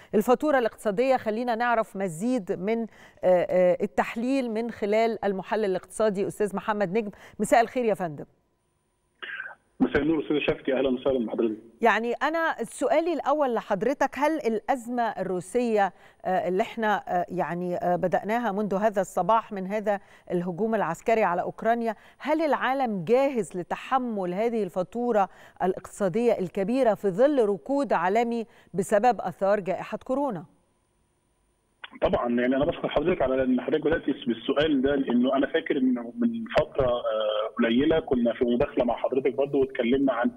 الفاتورة الاقتصادية خلينا نعرف مزيد من التحليل من خلال المحلل الاقتصادي أستاذ محمد نجم مساء الخير يا فندم مساء النور استاذ شفتي اهلا وسهلا بحضرتك يعني انا سؤالي الاول لحضرتك هل الازمه الروسيه اللي احنا يعني بداناها منذ هذا الصباح من هذا الهجوم العسكري على اوكرانيا هل العالم جاهز لتحمل هذه الفاتوره الاقتصاديه الكبيره في ظل ركود عالمي بسبب اثار جائحه كورونا طبعا يعني انا بشكر حضرتك على ان حضرتك بدات بالسؤال ده لانه انا فاكر انه من فتره قليله كنا في مداخله مع حضرتك برضه واتكلمنا عن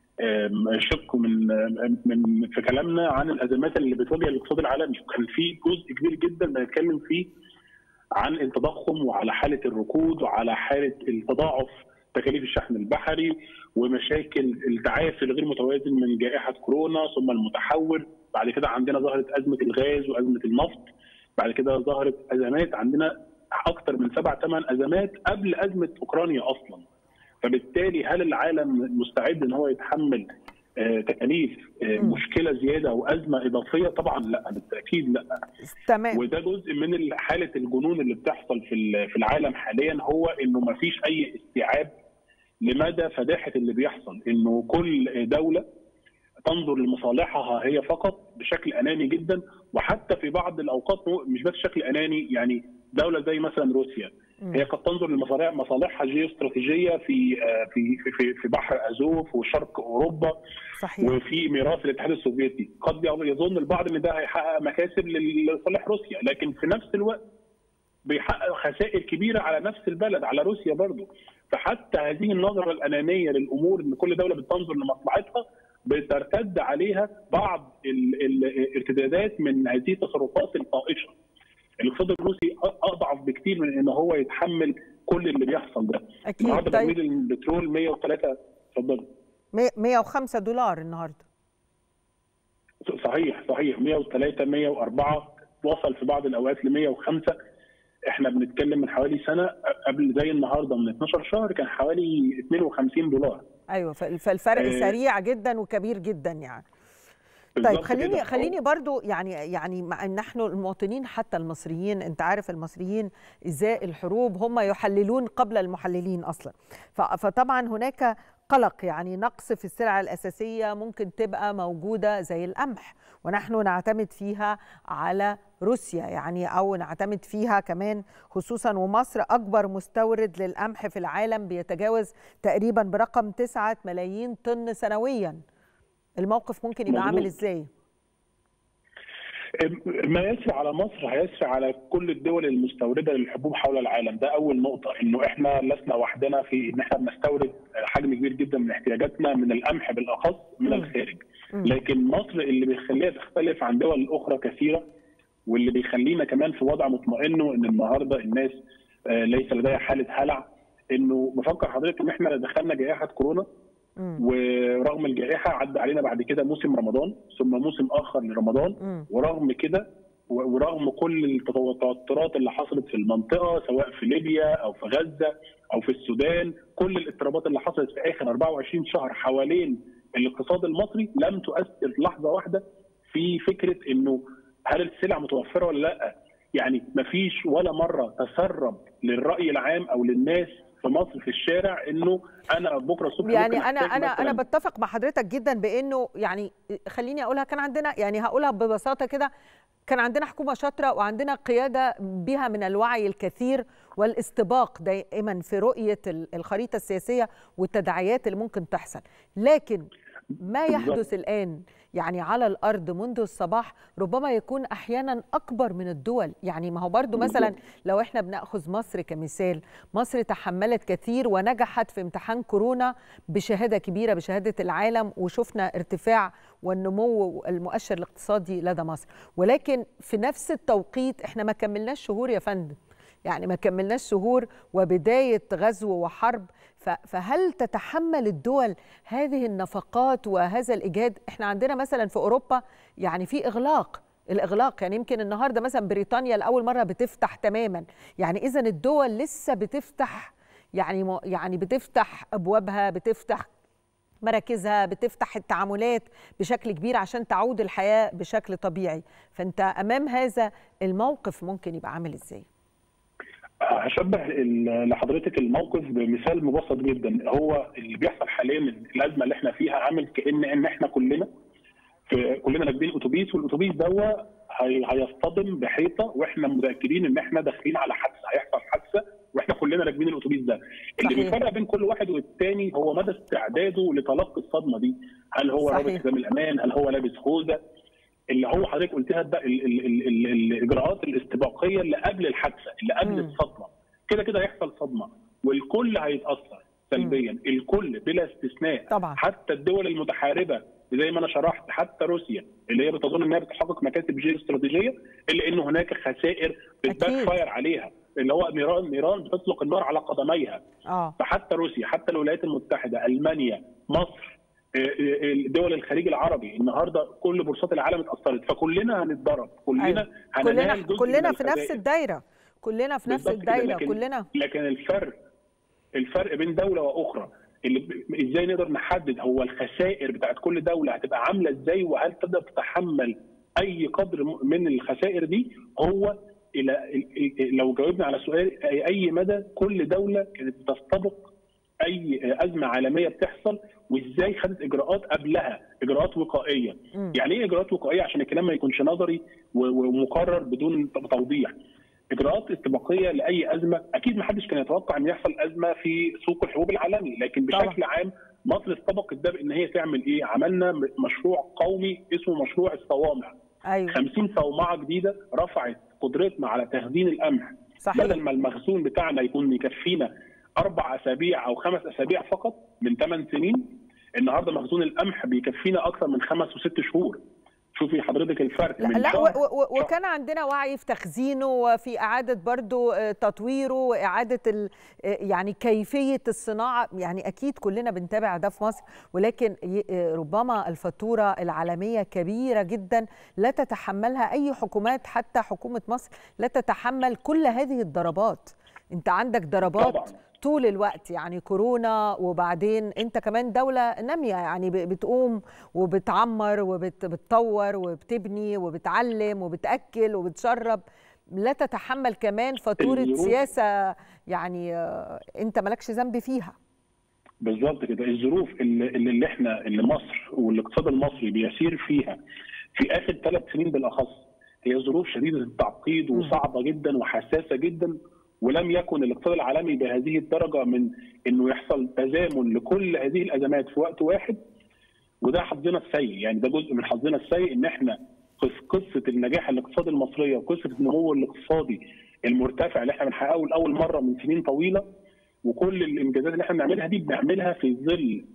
شق من من في كلامنا عن الازمات اللي بتواجه الاقتصاد العالمي وكان في جزء كبير جدا بنتكلم فيه عن التضخم وعلى حاله الركود وعلى حاله التضاعف تكاليف الشحن البحري ومشاكل التعافي الغير متوازن من جائحه كورونا ثم المتحور بعد كده عندنا ظهرت ازمه الغاز وازمه النفط بعد كده ظهرت ازمات عندنا اكثر من سبع ثمان ازمات قبل ازمه اوكرانيا اصلا فبالتالي هل العالم مستعد ان هو يتحمل تكاليف مشكله زياده او ازمه اضافيه طبعا لا بالتاكيد لا تمام وده جزء من حاله الجنون اللي بتحصل في في العالم حاليا هو انه ما فيش اي استيعاب لمدى فداحه اللي بيحصل انه كل دوله تنظر لمصالحها هي فقط بشكل اناني جدا وحتى في بعض الاوقات مش بس شكل اناني يعني دوله زي مثلا روسيا هي قد تنظر لمصالح مصالحها جيوستراتيجيه في في في في بحر ازوف وشرق اوروبا صحيح. وفي ميراث الاتحاد السوفيتي قد يظن البعض ان ده هيحقق مكاسب لصالح روسيا لكن في نفس الوقت بيحقق خسائر كبيره على نفس البلد على روسيا برضه فحتى هذه النظره الانانيه للامور ان كل دوله بتنظر لمصلحتها بترتد عليها بعض الارتدادات من هذه التصرفات الطائشه. الاقتصاد الروسي اضعف بكثير من ان هو يتحمل كل اللي بيحصل ده. اكيد النهارده طيب. برميل البترول 103 اتفضل 105 دولار النهارده صحيح صحيح 103 104 وصل في بعض الاوقات ل 105 احنا بنتكلم من حوالي سنه قبل زي النهارده من 12 شهر كان حوالي 52 دولار ايوه فالفرق آه. سريع جدا وكبير جدا يعني طيب بالظبط خليني كده. خليني برضو يعني يعني مع ان نحن المواطنين حتى المصريين انت عارف المصريين ازاء الحروب هم يحللون قبل المحللين اصلا ف- فطبعا هناك قلق يعني نقص في السلع الاساسيه ممكن تبقى موجوده زي القمح ونحن نعتمد فيها على روسيا يعني او نعتمد فيها كمان خصوصا ومصر اكبر مستورد للقمح في العالم بيتجاوز تقريبا برقم 9 ملايين طن سنويا الموقف ممكن يبقى عامل مظبوط. ازاي؟ ما يسري على مصر هيسري على كل الدول المستورده للحبوب حول العالم ده اول نقطه انه احنا لسنا وحدنا في ان احنا بنستورد حجم كبير جدا من احتياجاتنا من القمح بالاخص من مم. الخارج مم. لكن مصر اللي بيخليها تختلف عن دول اخرى كثيره واللي بيخلينا كمان في وضع مطمئن ان النهارده الناس آه، ليس لديها حاله هلع انه بفكر حضرتك ان احنا دخلنا جائحه كورونا مم. ورغم الجائحه عدى علينا بعد كده موسم رمضان ثم موسم اخر لرمضان مم. ورغم كده و- ورغم كل التوترات اللي حصلت في المنطقه سواء في ليبيا او في غزه او في السودان كل الاضطرابات اللي حصلت في اخر 24 شهر حوالين الاقتصاد المصري لم تؤثر لحظه واحده في فكره انه هل السلع متوفره ولا لا يعني مفيش ولا مره تسرب للراي العام او للناس في مصر في الشارع انه انا بكره الصبح يعني ممكن انا أحتاج انا انا مثلاً بتفق مع حضرتك جدا بانه يعني خليني اقولها كان عندنا يعني هقولها ببساطه كده كان عندنا حكومه شاطره وعندنا قياده بها من الوعي الكثير والاستباق دائما في رؤيه ال- الخريطه السياسيه والتداعيات اللي ممكن تحصل لكن ما بالظبط. يحدث الان يعني على الارض منذ الصباح ربما يكون احيانا اكبر من الدول يعني ما هو برضو مثلا بالظبط. لو احنا بناخذ مصر كمثال مصر تحملت كثير ونجحت في امتحان كورونا بشهاده كبيره بشهاده العالم وشفنا ارتفاع والنمو المؤشر الاقتصادي لدى مصر ولكن في نفس التوقيت احنا ما كملناش شهور يا فندم يعني ما كملناش شهور وبدايه غزو وحرب ف- فهل تتحمل الدول هذه النفقات وهذا الاجهاد احنا عندنا مثلا في اوروبا يعني في اغلاق الاغلاق يعني يمكن النهارده مثلا بريطانيا لاول مره بتفتح تماما يعني اذا الدول لسه بتفتح يعني م- يعني بتفتح ابوابها بتفتح مراكزها بتفتح التعاملات بشكل كبير عشان تعود الحياه بشكل طبيعي فانت امام هذا الموقف ممكن يبقى عامل ازاي هشبه لحضرتك الموقف بمثال مبسط جدا هو اللي بيحصل حاليا الازمه اللي احنا فيها عامل كان ان احنا كلنا في كلنا راكبين اتوبيس والاتوبيس ده هيصطدم بحيطه واحنا متاكدين ان احنا داخلين على حادثه هيحصل حادثه واحنا كلنا راكبين الاتوبيس ده اللي بيفرق بين كل واحد والتاني هو مدى استعداده لتلقي الصدمه دي هل هو رابط حزام الامان هل هو لابس خوذه اللي هو حضرتك قلتها ده ال ال ال ال الاجراءات الاستباقيه اللي قبل الحادثه اللي قبل م. الصدمه كده كده هيحصل صدمه والكل هيتاثر سلبيا م. الكل بلا استثناء طبعا. حتى الدول المتحاربه زي ما انا شرحت حتى روسيا اللي هي بتظن انها بتحقق مكاسب جيو استراتيجيه الا ان هناك خسائر بتباك فاير عليها اللي هو نيران نيران بتطلق النار على قدميها اه فحتى روسيا حتى الولايات المتحده المانيا مصر دول الخليج العربي النهارده كل بورصات العالم اتاثرت فكلنا هنتضرب كلنا أيوة. كلنا كلنا في نفس الدايره كلنا في نفس الدايره لكن كلنا لكن الفرق الفرق بين دوله واخرى اللي ازاي نقدر نحدد هو الخسائر بتاعت كل دوله هتبقى عامله ازاي وهل تقدر تتحمل اي قدر من الخسائر دي هو الى لو جاوبنا على سؤال اي مدى كل دوله كانت بتستبق اي ازمه عالميه بتحصل وازاي خدت اجراءات قبلها اجراءات وقائيه م. يعني ايه اجراءات وقائيه عشان الكلام ما يكونش نظري ومقرر بدون توضيح اجراءات استباقيه لاي ازمه اكيد ما حدش كان يتوقع ان يحصل ازمه في سوق الحبوب العالمي لكن بشكل طبعا. عام مصر استبقت ده بان هي تعمل ايه عملنا مشروع قومي اسمه مشروع الصوامع ايوه 50 صومعه جديده رفعت قدرتنا على تخزين القمح صحيح. بدل ما المخزون بتاعنا يكون يكفينا اربع اسابيع او خمس اسابيع فقط من ثمان سنين النهارده مخزون القمح بيكفينا اكثر من خمس وست شهور شوفي حضرتك الفرق لا, من لا شهر و و وكان عندنا وعي في تخزينه وفي اعاده برضو تطويره واعاده ال يعني كيفيه الصناعه يعني اكيد كلنا بنتابع ده في مصر ولكن ربما الفاتوره العالميه كبيره جدا لا تتحملها اي حكومات حتى حكومه مصر لا تتحمل كل هذه الضربات انت عندك ضربات طبعا. طول الوقت يعني كورونا وبعدين انت كمان دولة نامية يعني بتقوم وبتعمر وبتطور وبتبني وبتعلم وبتأكل وبتشرب لا تتحمل كمان فاتورة الظروف. سياسة يعني انت مالكش ذنب فيها بالظبط كده الظروف اللي, اللي احنا اللي مصر والاقتصاد المصري بيسير فيها في اخر ثلاث سنين بالاخص هي ظروف شديده التعقيد وصعبه جدا وحساسه جدا ولم يكن الاقتصاد العالمي بهذه الدرجه من انه يحصل تزامن لكل هذه الازمات في وقت واحد وده حظنا السيء يعني ده جزء من حظنا السيء ان احنا قصه النجاح الاقتصادي المصريه وقصه النمو الاقتصادي المرتفع اللي احنا بنحققه لاول مره من سنين طويله وكل الانجازات اللي احنا بنعملها دي بنعملها في ظل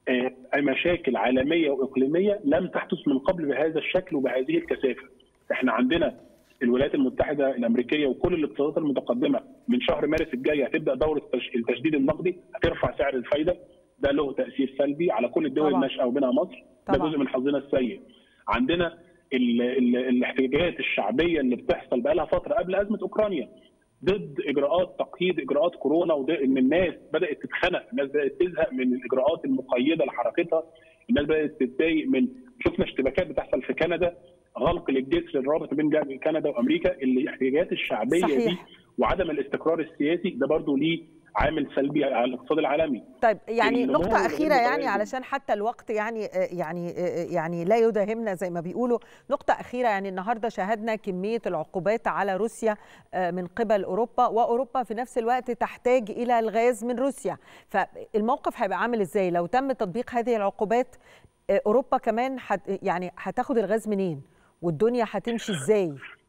مشاكل عالميه واقليميه لم تحدث من قبل بهذا الشكل وبهذه الكثافه. احنا عندنا الولايات المتحده الامريكيه وكل الاقتصادات المتقدمه من شهر مارس الجاي هتبدا دوره التشديد النقدي هترفع سعر الفايده ده له تاثير سلبي على كل الدول طبعا. الناشئه وبينها مصر ده طبعا. جزء من حظنا السيء. عندنا ال ال الاحتجاجات الشعبيه اللي بتحصل بقى لها فتره قبل ازمه اوكرانيا ضد اجراءات تقييد اجراءات كورونا وان الناس بدات تتخنق، الناس بدات تزهق من الاجراءات المقيده لحركتها، الناس بدات تتضايق من شفنا اشتباكات بتحصل في كندا غلق للجسر الرابط بين كندا وامريكا اللي الاحتجاجات الشعبيه صحيح. دي وعدم الاستقرار السياسي ده برضه ليه عامل سلبي على الاقتصاد العالمي. طيب يعني النمو نقطة غير أخيرة يعني متوازن. علشان حتى الوقت يعني يعني يعني لا يداهمنا زي ما بيقولوا، نقطة أخيرة يعني النهاردة شاهدنا كمية العقوبات على روسيا من قبل أوروبا وأوروبا في نفس الوقت تحتاج إلى الغاز من روسيا، فالموقف هيبقى عامل إزاي؟ لو تم تطبيق هذه العقوبات أوروبا كمان حت يعني هتاخد الغاز منين؟ والدنيا هتمشي إزاي؟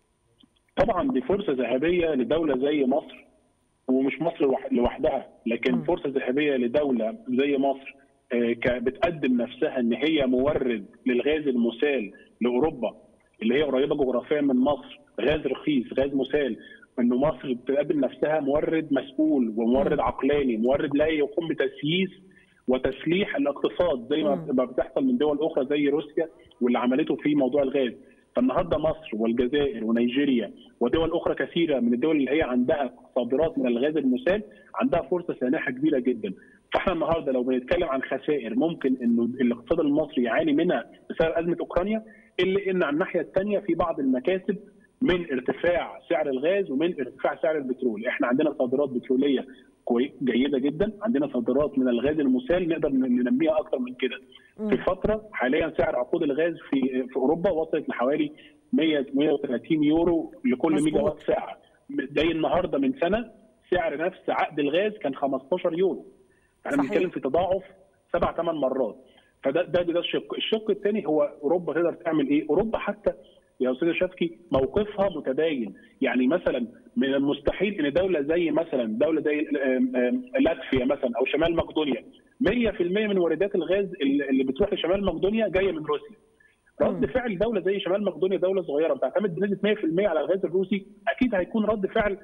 طبعا دي فرصة ذهبية لدولة زي مصر ومش مصر لوحدها لكن م. فرصه ذهبيه لدوله زي مصر بتقدم نفسها ان هي مورد للغاز المسال لاوروبا اللي هي قريبه جغرافيا من مصر غاز رخيص غاز مسال انه مصر بتقدم نفسها مورد مسؤول ومورد عقلاني مورد لا يقوم بتسييس وتسليح الاقتصاد زي ما بتحصل من دول اخرى زي روسيا واللي عملته في موضوع الغاز فالنهارده مصر والجزائر ونيجيريا ودول اخرى كثيره من الدول اللي هي عندها صادرات من الغاز المسال عندها فرصه سانحه كبيره جدا فاحنا النهارده لو بنتكلم عن خسائر ممكن انه الاقتصاد المصري يعاني منها بسبب ازمه اوكرانيا الا ان على الناحيه الثانيه في بعض المكاسب من ارتفاع سعر الغاز ومن ارتفاع سعر البترول، احنا عندنا صادرات بتروليه جيده جدا، عندنا صادرات من الغاز المسال نقدر ننميها اكثر من كده. في الفتره حاليا سعر عقود الغاز في في اوروبا وصلت لحوالي 100 130 يورو لكل ميجا وات ساعه. زي النهارده من سنه سعر نفس عقد الغاز كان 15 يورو. احنا بنتكلم في تضاعف سبع ثمان مرات. فده ده ده الشق، الشق الثاني هو اوروبا تقدر تعمل ايه؟ اوروبا حتى يا استاذ شفكي موقفها متباين يعني مثلا من المستحيل ان دوله زي مثلا دوله زي لاتفيا مثلا او شمال مقدونيا 100% من واردات الغاز اللي بتروح لشمال مقدونيا جايه من روسيا رد فعل دوله زي شمال مقدونيا دوله صغيره بتعتمد بنسبه 100% على الغاز الروسي اكيد هيكون رد فعل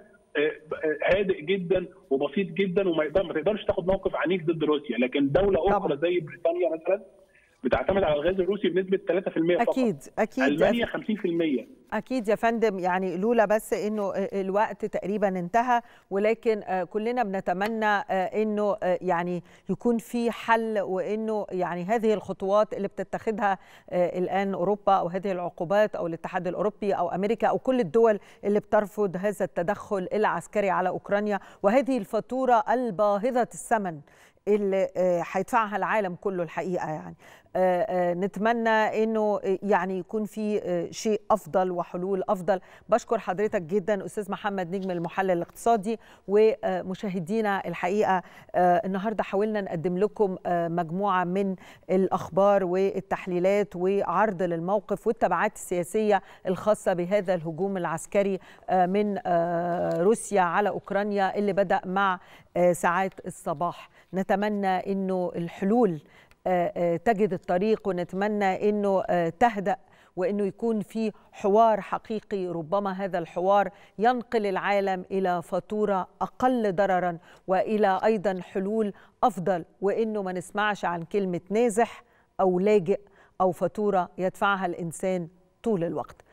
هادئ جدا وبسيط جدا وما تقدرش تاخد موقف عنيف ضد روسيا لكن دوله اخرى زي بريطانيا مثلا بتعتمد على الغاز الروسي بنسبه 3% فقط اكيد اكيد المانيا 50% اكيد يا فندم يعني لولا بس انه الوقت تقريبا انتهى ولكن كلنا بنتمنى انه يعني يكون في حل وانه يعني هذه الخطوات اللي بتتخذها الان اوروبا او هذه العقوبات او الاتحاد الاوروبي او امريكا او كل الدول اللي بترفض هذا التدخل العسكري على اوكرانيا وهذه الفاتوره الباهظه الثمن اللي هيدفعها العالم كله الحقيقه يعني نتمنى انه يعني يكون في شيء افضل وحلول افضل بشكر حضرتك جدا استاذ محمد نجم المحلل الاقتصادي ومشاهدينا الحقيقه النهارده حاولنا نقدم لكم مجموعه من الاخبار والتحليلات وعرض للموقف والتبعات السياسيه الخاصه بهذا الهجوم العسكري من روسيا على اوكرانيا اللي بدا مع ساعات الصباح نتمنى انه الحلول تجد الطريق ونتمنى انه تهدأ وانه يكون في حوار حقيقي ربما هذا الحوار ينقل العالم الى فاتوره اقل ضررا والى ايضا حلول افضل وانه ما نسمعش عن كلمه نازح او لاجئ او فاتوره يدفعها الانسان طول الوقت